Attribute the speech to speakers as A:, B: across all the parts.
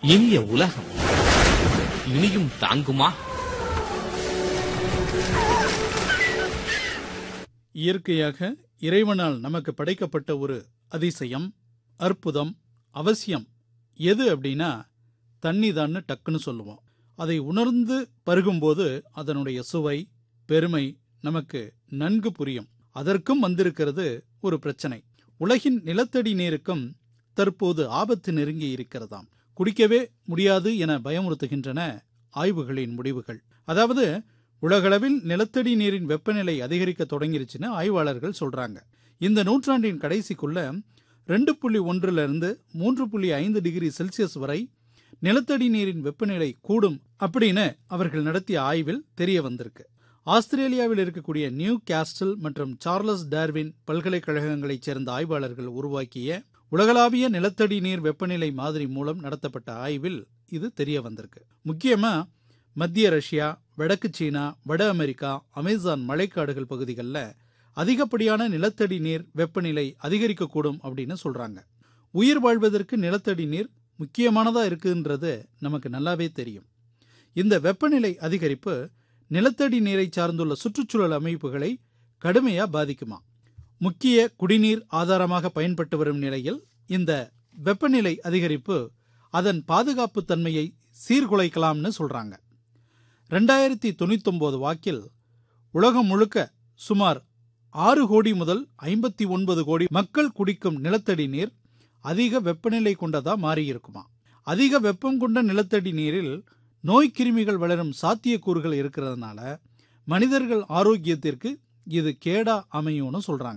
A: இனிய உலகம் இனியும் தாங்குமா
B: இயற்கையாக இறைவனால் நமக்கு படைக்கப்பட்ட ஒரு அதிசயம் அற்புதம் அவசியம் எது அப்படின்னா தண்ணி தான்னு டக்குன்னு சொல்லுவோம் அதை உணர்ந்து பருகும்போது அதனுடைய சுவை பெருமை நமக்கு நன்கு புரியும் அதற்கும் வந்திருக்கிறது ஒரு பிரச்சனை உலகின் நிலத்தடி நீருக்கும் தற்போது ஆபத்து நெருங்கி இருக்கிறதாம் குடிக்கவே முடியாது என பயமுறுத்துகின்றன ஆய்வுகளின் முடிவுகள் அதாவது உலகளவில் நிலத்தடி நீரின் வெப்பநிலை அதிகரிக்க தொடங்கிருச்சுன்னு ஆய்வாளர்கள் சொல்றாங்க இந்த நூற்றாண்டின் கடைசிக்குள்ள ரெண்டு புள்ளி ஒன்றுல இருந்து மூன்று புள்ளி ஐந்து டிகிரி செல்சியஸ் வரை நிலத்தடி நீரின் வெப்பநிலை கூடும் அப்படின்னு அவர்கள் நடத்திய ஆய்வில் தெரிய வந்திருக்கு ஆஸ்திரேலியாவில் இருக்கக்கூடிய நியூ கேஸ்டல் மற்றும் சார்லஸ் டார்வின் பல்கலைக்கழகங்களைச் சேர்ந்த ஆய்வாளர்கள் உருவாக்கிய உலகளாவிய நிலத்தடி நீர் வெப்பநிலை மாதிரி மூலம் நடத்தப்பட்ட ஆய்வில் இது தெரிய வந்திருக்கு முக்கியமா மத்திய ரஷ்யா வடக்கு சீனா வட அமெரிக்கா அமேசான் மழைக்காடுகள் பகுதிகளில் அதிகப்படியான நிலத்தடி நீர் வெப்பநிலை அதிகரிக்கக்கூடும் அப்படின்னு சொல்றாங்க உயிர் வாழ்வதற்கு நிலத்தடி நீர் முக்கியமானதா இருக்குன்றது நமக்கு நல்லாவே தெரியும் இந்த வெப்பநிலை அதிகரிப்பு நிலத்தடி நீரை சார்ந்துள்ள சுற்றுச்சூழல் அமைப்புகளை கடுமையா பாதிக்குமா முக்கிய குடிநீர் ஆதாரமாக பயன்பட்டு வரும் நிலையில் இந்த வெப்பநிலை அதிகரிப்பு அதன் பாதுகாப்பு தன்மையை சீர்குலைக்கலாம்னு சொல்றாங்க ரெண்டாயிரத்தி தொண்ணூத்தொன்பது வாக்கில் உலகம் முழுக்க சுமார் ஆறு கோடி முதல் ஐம்பத்தி ஒன்பது கோடி மக்கள் குடிக்கும் நிலத்தடி நீர் அதிக வெப்பநிலை கொண்டதா மாறியிருக்குமா அதிக வெப்பம் கொண்ட நிலத்தடி நீரில் நோய் கிருமிகள் வளரும் சாத்தியக்கூறுகள் இருக்கிறதுனால மனிதர்கள் ஆரோக்கியத்திற்கு இது கேடா அமையும்னு சொல்றாங்க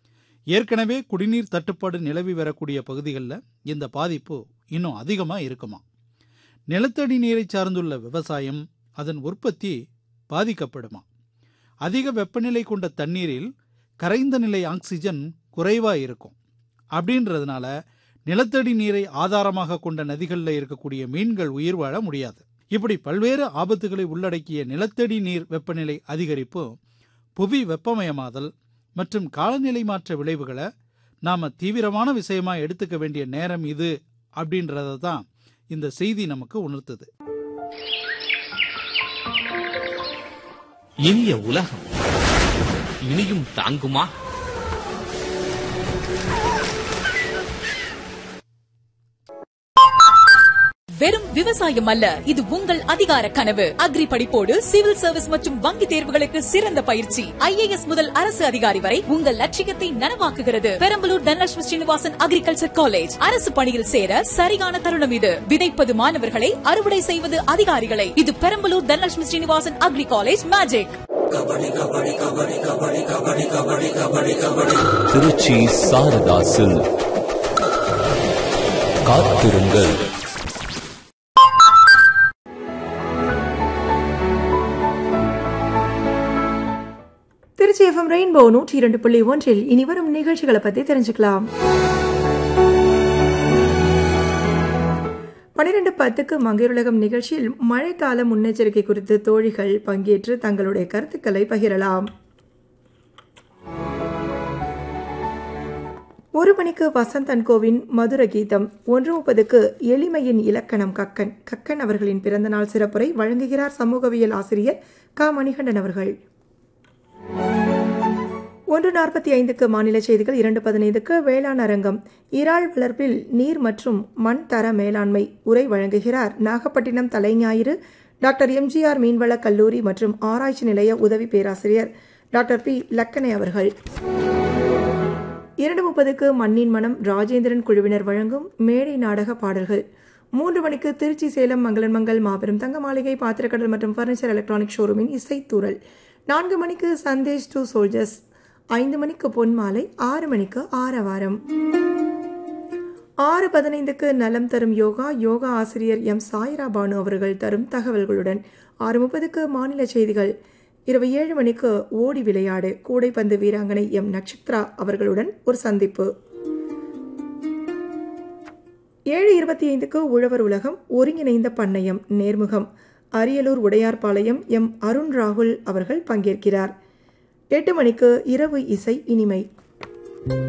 B: ஏற்கனவே குடிநீர் தட்டுப்பாடு நிலவி வரக்கூடிய பகுதிகளில் இந்த பாதிப்பு இன்னும் அதிகமாக இருக்குமா நிலத்தடி நீரை சார்ந்துள்ள விவசாயம் அதன் உற்பத்தி பாதிக்கப்படுமா அதிக வெப்பநிலை கொண்ட தண்ணீரில் கரைந்த நிலை ஆக்சிஜன் குறைவா இருக்கும் அப்படின்றதுனால நிலத்தடி நீரை ஆதாரமாக கொண்ட நதிகளில் இருக்கக்கூடிய மீன்கள் உயிர் வாழ முடியாது இப்படி பல்வேறு ஆபத்துகளை உள்ளடக்கிய நிலத்தடி நீர் வெப்பநிலை அதிகரிப்பு புவி வெப்பமயமாதல் மற்றும் காலநிலை மாற்ற விளைவுகளை நாம தீவிரமான விஷயமா எடுத்துக்க வேண்டிய நேரம் இது அப்படின்றத தான் இந்த செய்தி நமக்கு உணர்த்துது
A: இனிய உலகம் இனியும் தாங்குமா
C: வெறும் விவசாயம் அல்ல இது உங்கள் அதிகார கனவு அக்ரி படிப்போடு சிவில் சர்வீஸ் மற்றும் வங்கி தேர்வுகளுக்கு சிறந்த பயிற்சி ஐஏஎஸ் முதல் அரசு அதிகாரி வரை உங்கள் லட்சியத்தை நனவாக்குகிறது பெரம்பலூர் தனலட்சுமி ஸ்ரீனிவாசன் அக்ரிகல்ச்சர் காலேஜ் அரசு பணியில் சேர சரியான தருணம் இது விதைப்பது மாணவர்களை அறுவடை செய்வது அதிகாரிகளை இது Perambalur Dhanalakshmi Srinivasan agri college magic
D: Trichy Sarada silk காத்திருங்கள்
E: திருச்சி எஃப்எம் ரெயின்போ நூற்றி இரண்டு புள்ளி ஒன்றில் இனி வரும் நிகழ்ச்சிகளை பத்தி தெரிஞ்சுக்கலாம் பனிரெண்டு பத்துக்கு மங்கையுலகம் நிகழ்ச்சியில் மழைக்கால முன்னெச்சரிக்கை குறித்து தோழிகள் பங்கேற்று தங்களுடைய கருத்துக்களை பகிரலாம் ஒரு மணிக்கு வசந்தன் கோவின் மதுர கீதம் ஒன்று முப்பதுக்கு எளிமையின் இலக்கணம் கக்கன் கக்கன் அவர்களின் பிறந்தநாள் சிறப்புரை வழங்குகிறார் சமூகவியல் ஆசிரியர் க மணிகண்டன் அவர்கள் ஒன்று நாற்பத்தி ஐந்துக்கு மாநில செய்திகள் இரண்டு பதினைந்துக்கு வேளாண் அரங்கம் இறால் வளர்ப்பில் நீர் மற்றும் மண் தர மேலாண்மை உரை வழங்குகிறார் நாகப்பட்டினம் தலைஞாயிறு டாக்டர் எம்ஜிஆர் மீன்வள கல்லூரி மற்றும் ஆராய்ச்சி நிலைய உதவி பேராசிரியர் டாக்டர் பி லக்கனை அவர்கள் இரண்டு முப்பதுக்கு மண்ணின் மனம் ராஜேந்திரன் குழுவினர் வழங்கும் மேடை நாடக பாடல்கள் மூன்று மணிக்கு திருச்சி சேலம் மங்களன் மங்கல் மாபெரும் தங்க மாளிகை பாத்திரக்கடல் மற்றும் ஃபர்னிச்சர் எலக்ட்ரானிக் ஷோரூமின் இசைத்தூரல் நான்கு மணிக்கு சந்தேஷ் டு சோல்ஜர்ஸ் ஐந்து மணிக்கு பொன் மாலை ஆறு மணிக்கு ஆரவாரம் ஆறு பதினைந்துக்கு நலம் தரும் யோகா யோகா ஆசிரியர் எம் சாயிரா பானு அவர்கள் தரும் தகவல்களுடன் ஆறு முப்பதுக்கு மாநில செய்திகள் இரவு ஏழு மணிக்கு ஓடி விளையாடு கூடைப்பந்து வீராங்கனை எம் நட்சத்ரா அவர்களுடன் ஒரு சந்திப்பு ஏழு இருபத்தி ஐந்துக்கு உழவர் உலகம் ஒருங்கிணைந்த பண்ணையம் நேர்முகம் அரியலூர் உடையார்பாளையம் எம் அருண் ராகுல் அவர்கள் பங்கேற்கிறார் எட்டு மணிக்கு இரவு இசை இனிமை